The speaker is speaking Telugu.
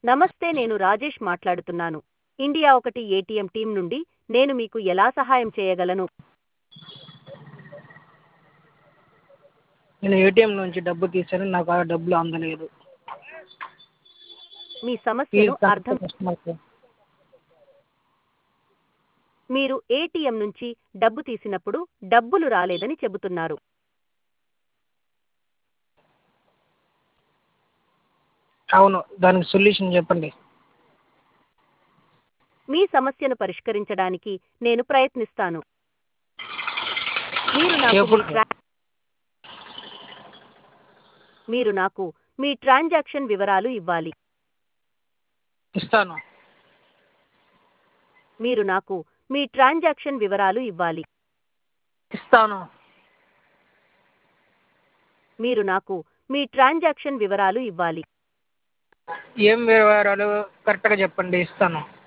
నమస్తే నేను రాజేష్ మాట్లాడుతున్నాను ఇండియా ఒకటి ఏటీఎం టీం నుండి నేను మీకు ఎలా సహాయం చేయగలను నేను ఏటీఎం నుంచి డబ్బు తీశాను నాకు ఆ డబ్బులు అందలేదు మీ ప్లీజ్ సమస్యను అర్థం కస్టమర్ కేర్ మీరు ఏటీఎం నుంచి డబ్బు తీసినప్పుడు డబ్బులు రాలేదని చెబుతున్నారు అవును దానికి సొల్యూషన్ చెప్పండి మీ సమస్యను పరిష్కరించడానికి నేను ప్రయత్నిస్తాను మీరు నాకు మీ ఎప్పుడు ట్రా- మీరు నాకు మీ ట్రాన్సాక్షన్ వివరాలు ఇవ్వాలి ఇస్తాను మీరు నాకు మీ ట్రాన్సాక్షన్ వివరాలు ఇవ్వాలి ఇస్తాను మీరు నాకు మీ ట్రాన్సాక్షన్ వివరాలు ఇవ్వాలి ఏం వివరాలు కరెక్ట్గా చెప్పండి ఇస్తాను